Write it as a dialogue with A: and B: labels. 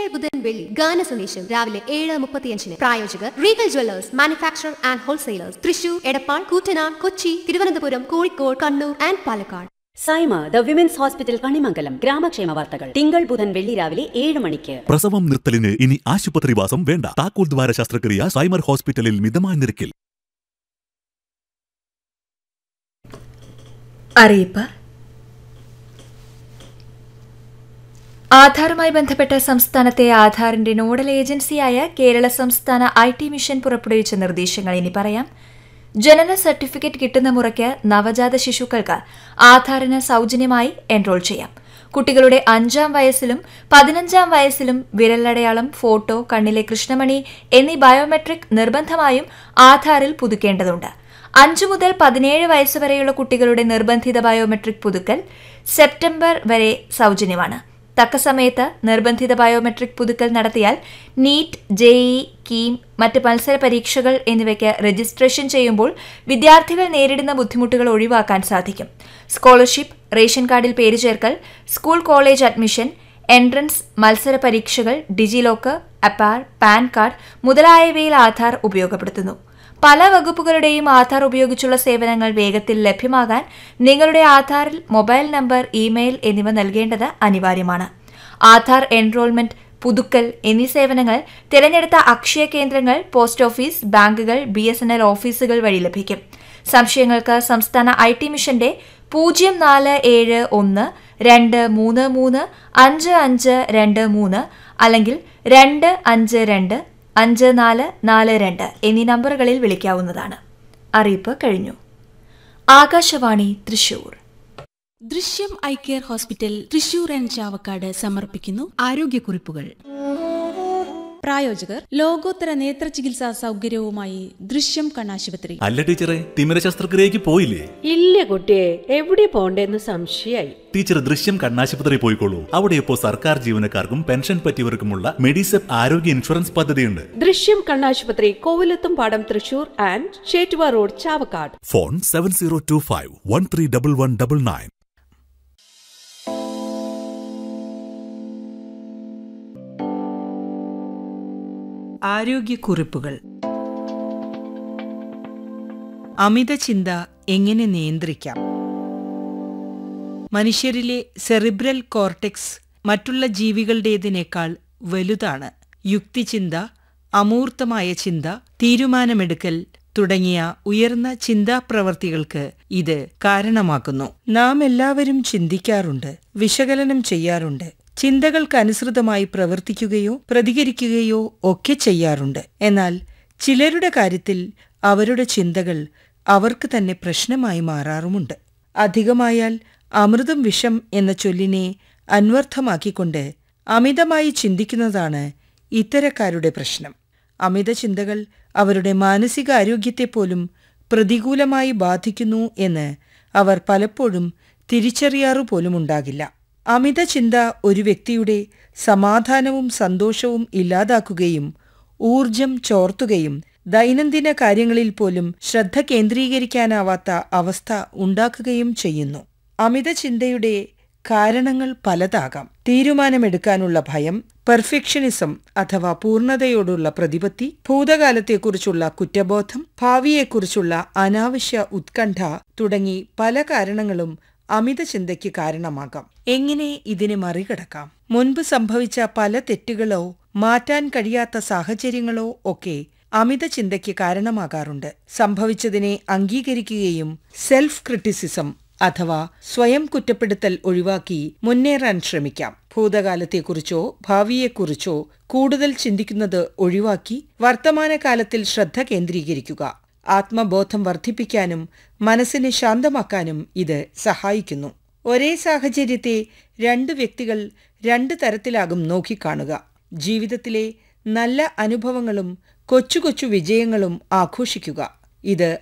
A: ബുധൻ വെള്ളി ഗാന സന്ദേശം രാവിലെ ഏഴ് മുപ്പത്തിയഞ്ചിന് പ്രായോജകർ Regal jewellers manufacture and wholesalers Thrissur Edappal Koottanad Kochi Thiruvananthapuram Kozhikode Kannur and Palakkad
B: Saima the women's hospital Kanimangalam ഗ്രാമക്ഷേമ വാർത്തകൾ തിങ്കൾ ബുധൻ വെള്ളി രാവിലെ ഏഴ് മണിക്ക്
C: പ്രസവം നിർത്തലിന് ഇനി ആശുപത്രിവാസം വേണ്ട താക്കോൽ ദ്വാര ശസ്ത്രക്രിയ സൈമർ ഹോസ്പിറ്റലിൽ മിതമായ നിരക്കിൽ
D: അറിയിപ്പ് ആധാറുമായി ബന്ധപ്പെട്ട് സംസ്ഥാനത്തെ ആധാറിന്റെ നോഡൽ ഏജൻസിയായ കേരള സംസ്ഥാന ഐ ടി മിഷൻ പുറപ്പെടുവിച്ച നിർദ്ദേശങ്ങൾ ഇനി പറയാം ജനന സർട്ടിഫിക്കറ്റ് കിട്ടുന്ന മുറയ്ക്ക് നവജാത ശിശുക്കൾക്ക് ആധാറിന് സൗജന്യമായി എൻറോൾ ചെയ്യാം കുട്ടികളുടെ അഞ്ചാം വയസ്സിലും പതിനഞ്ചാം വയസ്സിലും വിരലടയാളം ഫോട്ടോ കണ്ണിലെ കൃഷ്ണമണി എന്നീ ബയോമെട്രിക് നിർബന്ധമായും ആധാറിൽ പുതുക്കേണ്ടതുണ്ട് അഞ്ചു മുതൽ പതിനേഴ് വയസ്സ് വരെയുള്ള കുട്ടികളുടെ നിർബന്ധിത ബയോമെട്രിക് പുതുക്കൽ സെപ്റ്റംബർ വരെ സൗജന്യമാണ് തക്ക സമയത്ത് നിർബന്ധിത ബയോമെട്രിക് പുതുക്കൽ നടത്തിയാൽ നീറ്റ് ജെഇ കീം മറ്റ് മത്സര പരീക്ഷകൾ എന്നിവയ്ക്ക് രജിസ്ട്രേഷൻ ചെയ്യുമ്പോൾ വിദ്യാർത്ഥികൾ നേരിടുന്ന ബുദ്ധിമുട്ടുകൾ ഒഴിവാക്കാൻ സാധിക്കും സ്കോളർഷിപ്പ് റേഷൻ കാർഡിൽ പേര് ചേർക്കൽ സ്കൂൾ കോളേജ് അഡ്മിഷൻ എൻട്രൻസ് മത്സര പരീക്ഷകൾ ഡിജിലോക്കർ അപ്പാർ പാൻ കാർഡ് മുതലായവയിൽ ആധാർ ഉപയോഗപ്പെടുത്തുന്നു പല വകുപ്പുകളുടെയും ആധാർ ഉപയോഗിച്ചുള്ള സേവനങ്ങൾ വേഗത്തിൽ ലഭ്യമാകാൻ നിങ്ങളുടെ ആധാറിൽ മൊബൈൽ നമ്പർ ഇമെയിൽ എന്നിവ നൽകേണ്ടത് അനിവാര്യമാണ് ആധാർ എൻറോൾമെന്റ് പുതുക്കൽ എന്നീ സേവനങ്ങൾ തിരഞ്ഞെടുത്ത അക്ഷയ കേന്ദ്രങ്ങൾ പോസ്റ്റ് ഓഫീസ് ബാങ്കുകൾ ബി എസ് എൻ എൽ ഓഫീസുകൾ വഴി ലഭിക്കും സംശയങ്ങൾക്ക് സംസ്ഥാന ഐ ടി മിഷന്റെ പൂജ്യം നാല് ഏഴ് ഒന്ന് രണ്ട് മൂന്ന് മൂന്ന് അഞ്ച് അഞ്ച് രണ്ട് മൂന്ന് അല്ലെങ്കിൽ രണ്ട് അഞ്ച് രണ്ട് അഞ്ച് നാല് നാല് രണ്ട് എന്നീ നമ്പറുകളിൽ വിളിക്കാവുന്നതാണ് അറിയിപ്പ് കഴിഞ്ഞു Akashvani Thrissur
E: Drishyam eye care hospital Thrissur and Chavakkad സമർപ്പിക്കുന്നു ആരോഗ്യക്കുറിപ്പുകൾ പ്രായോജകർ ലോകോത്തര നേത്ര ചികിത്സാ സൗകര്യവുമായി ദൃശ്യം കണ്ണാശുപത്രി
C: അല്ല ടീച്ചറെ തിമിര ശസ്ത്രക്രിയക്ക് പോയില്ലേ
F: ഇല്ല കുട്ടിയെ എവിടെ പോണ്ടേന്ന് സംശയായി
C: ടീച്ചർ ദൃശ്യം കണ്ണാശുപത്രി പോയിക്കോളൂ അവിടെ ഇപ്പോ സർക്കാർ ജീവനക്കാർക്കും പെൻഷൻ പറ്റിയവർക്കുമുള്ള മെഡിസെപ്പ് ആരോഗ്യ ഇൻഷുറൻസ് പദ്ധതിയുണ്ട്
F: ദൃശ്യം കണ്ണാശുപത്രി കോവിലത്തും പാടം Thrissur and Chettuva road Chavakkad
C: phone seven zero two five one three double one double nine
G: ആരോഗ്യക്കുറിപ്പുകൾ അമിത ചിന്ത എങ്ങനെ നിയന്ത്രിക്കാം മനുഷ്യരിലെ സെറിബ്രൽ കോർട്ടെക്സ് മറ്റുള്ള ജീവികളുടേതിനേക്കാൾ വലുതാണ് യുക്തിചിന്ത അമൂർത്തമായ ചിന്ത തീരുമാനമെടുക്കൽ തുടങ്ങിയ ഉയർന്ന ചിന്താപ്രവർത്തികൾക്ക് ഇത് കാരണമാക്കുന്നു നാം എല്ലാവരും ചിന്തിക്കാറുണ്ട് വിശകലനം ചെയ്യാറുണ്ട് ചിന്തകൾക്കനുസൃതമായി പ്രവർത്തിക്കുകയോ പ്രതികരിക്കുകയോ ഒക്കെ ചെയ്യാറുണ്ട് എന്നാൽ ചിലരുടെ കാര്യത്തിൽ അവരുടെ ചിന്തകൾ അവർക്ക് തന്നെ പ്രശ്നമായി മാറാറുമുണ്ട് അധികമായാൽ അമൃതം വിഷം എന്ന ചൊല്ലിനെ അന്വർത്ഥമാക്കിക്കൊണ്ട് അമിതമായി ചിന്തിക്കുന്നതാണ് ഇത്തരക്കാരുടെ പ്രശ്നം അമിത ചിന്തകൾ അവരുടെ മാനസികാരോഗ്യത്തെപ്പോലും പ്രതികൂലമായി ബാധിക്കുന്നു എന്ന് അവർ പലപ്പോഴും തിരിച്ചറിയാറു പോലുമുണ്ടാകില്ല അമിത ചിന്ത ഒരു വ്യക്തിയുടെ സമാധാനവും സന്തോഷവും ഇല്ലാതാക്കുകയും ഊർജം ചോർത്തുകയും ദൈനംദിന കാര്യങ്ങളിൽ പോലും ശ്രദ്ധ കേന്ദ്രീകരിക്കാനാവാത്ത അവസ്ഥ ഉണ്ടാക്കുകയും ചെയ്യുന്നു അമിത ചിന്തയുടെ കാരണങ്ങൾ പലതാകാം തീരുമാനമെടുക്കാനുള്ള ഭയം പെർഫെക്ഷനിസം അഥവാ പൂർണ്ണതയോടുള്ള പ്രതിപത്തി ഭൂതകാലത്തെക്കുറിച്ചുള്ള കുറ്റബോധം ഭാവിയെക്കുറിച്ചുള്ള അനാവശ്യ ഉത്കണ്ഠ തുടങ്ങി പല കാരണങ്ങളും അമിത ചിന്തയ്ക്ക് കാരണമാകാം എങ്ങനെ ഇതിനെ മറികടക്കാം മുൻപ് സംഭവിച്ച പല തെറ്റുകളോ മാറ്റാൻ കഴിയാത്ത സാഹചര്യങ്ങളോ ഒക്കെ അമിത ചിന്തയ്ക്ക് കാരണമാകാറുണ്ട് സംഭവിച്ചതിനെ അംഗീകരിക്കുകയും സെൽഫ് ക്രിറ്റിസിസം അഥവാ സ്വയം കുറ്റപ്പെടുത്തൽ ഒഴിവാക്കി മുന്നേറാൻ ശ്രമിക്കാം ഭൂതകാലത്തെക്കുറിച്ചോ ഭാവിയെക്കുറിച്ചോ കൂടുതൽ ചിന്തിക്കുന്നത് ഒഴിവാക്കി വർത്തമാനകാലത്തിൽ ശ്രദ്ധ കേന്ദ്രീകരിക്കുക ആത്മബോധം വർദ്ധിപ്പിക്കാനും മനസ്സിനെ ശാന്തമാക്കാനും ഇത് സഹായിക്കുന്നു ഒരേ സാഹചര്യത്തെ രണ്ട് വ്യക്തികൾ രണ്ട് തരത്തിലാകും നോക്കിക്കാണുക ജീവിതത്തിലെ നല്ല അനുഭവങ്ങളും കൊച്ചു കൊച്ചു വിജയങ്ങളും ആഘോഷിക്കുക ഇത്